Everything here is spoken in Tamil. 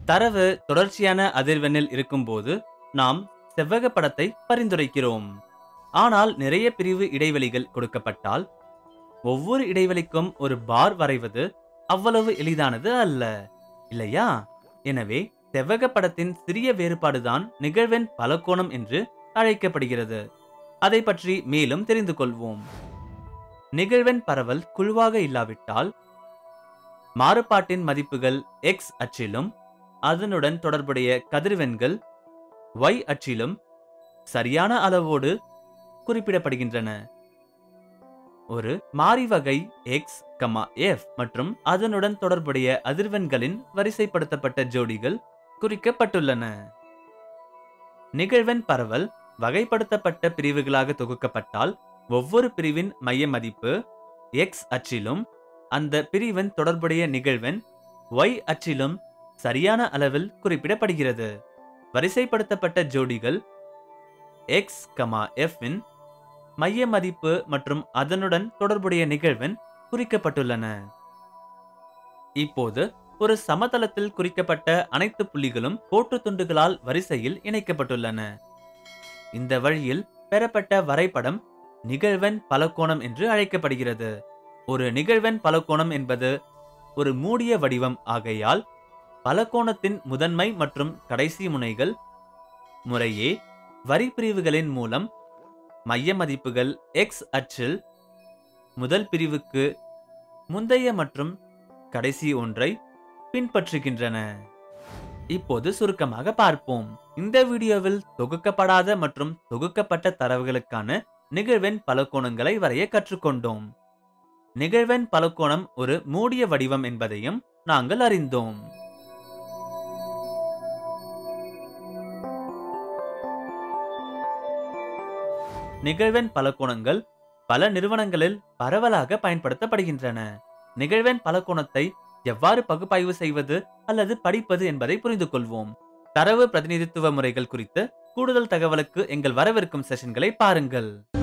தரவு தொடர்ச்சியான அதிர்வெண்ணில் இருக்கும்போது நாம் செவ்வக படத்தை பரிந்துரைக்கிறோம் ஆனால் நிறைய பிரிவு இடைவெளிகள் கொடுக்கப்பட்டால் ஒவ்வொரு இடைவெளிக்கும் ஒரு பார் வரைவது அவ்வளவு எளிதானது அல்ல இல்லையா எனவே செவ்வக படத்தின் சிறிய வேறுபாடுதான் நிகழ்வெண் பலகோணம் என்று அழைக்கப்படுகிறது அதை பற்றி மேலும் தெரிந்து கொள்வோம் நிகழ்வெண் பரவல் குழுவாக இல்லாவிட்டால் மாறுபாட்டின் மதிப்புகள் எக்ஸ் அச்சிலும் அதனுடன் தொடர்புடைய கதிர்வெண்கள் y அச்சிலும் சரியான அளவோடு குறிப்பிடப்படுகின்றன ஒரு மாறி வகை எக்ஸ் கமா எஃப் மற்றும் அதனுடன் தொடர்புடைய அதிர்வெண்களின் வரிசைப்படுத்தப்பட்ட ஜோடிகள் குறிக்கப்பட்டுள்ளன நிகழ்வெண் பரவல் வகைப்படுத்தப்பட்ட பிரிவுகளாக தொகுக்கப்பட்டால் ஒவ்வொரு பிரிவின் மைய மதிப்பு எக்ஸ் அச்சிலும் அந்த பிரிவின் தொடர்புடைய நிகழ்வெண் y அச்சிலும் சரியான அளவில் குறிப்பிடப்படுகிறது வரிசைப்படுத்தப்பட்ட ஜோடிகள் எக்ஸ் கமா எஃப் இன் மைய மதிப்பு மற்றும் அதனுடன் தொடர்புடைய நிகழ்வெண் குறிக்கப்பட்டுள்ளன இப்போது ஒரு சமதளத்தில் குறிக்கப்பட்ட அனைத்து புள்ளிகளும் கோட்டு துண்டுகளால் வரிசையில் இணைக்கப்பட்டுள்ளன இந்த வழியில் பெறப்பட்ட வரைபடம் நிகழ்வெண் பலகோணம் என்று அழைக்கப்படுகிறது ஒரு நிகழ்வெண் பலகோணம் என்பது ஒரு மூடிய வடிவம் ஆகையால் பலகோணத்தின் முதன்மை மற்றும் கடைசி முனைகள் முறையே வரி பிரிவுகளின் மூலம் மைய மதிப்புகள் எக்ஸ் அச்சில் முதல் பிரிவுக்கு முந்தைய மற்றும் கடைசி ஒன்றை பின்பற்றுகின்றன இப்போது சுருக்கமாக பார்ப்போம் இந்த வீடியோவில் தொகுக்கப்படாத மற்றும் தொகுக்கப்பட்ட தரவுகளுக்கான நிகழ்வெண் பலகோணங்களை வரைய கற்றுக்கொண்டோம் நிகழ்வெண் பலகோணம் ஒரு மூடிய வடிவம் என்பதையும் நாங்கள் அறிந்தோம் நிகழ்வெண் பலகோணங்கள் பல நிறுவனங்களில் பரவலாக பயன்படுத்தப்படுகின்றன நிகழ்வெண் பலகோணத்தை எவ்வாறு பகுப்பாய்வு செய்வது அல்லது படிப்பது என்பதை புரிந்து கொள்வோம் தரவு பிரதிநிதித்துவ முறைகள் குறித்து கூடுதல் தகவலுக்கு எங்கள் வரவிருக்கும் செஷன்களை பாருங்கள்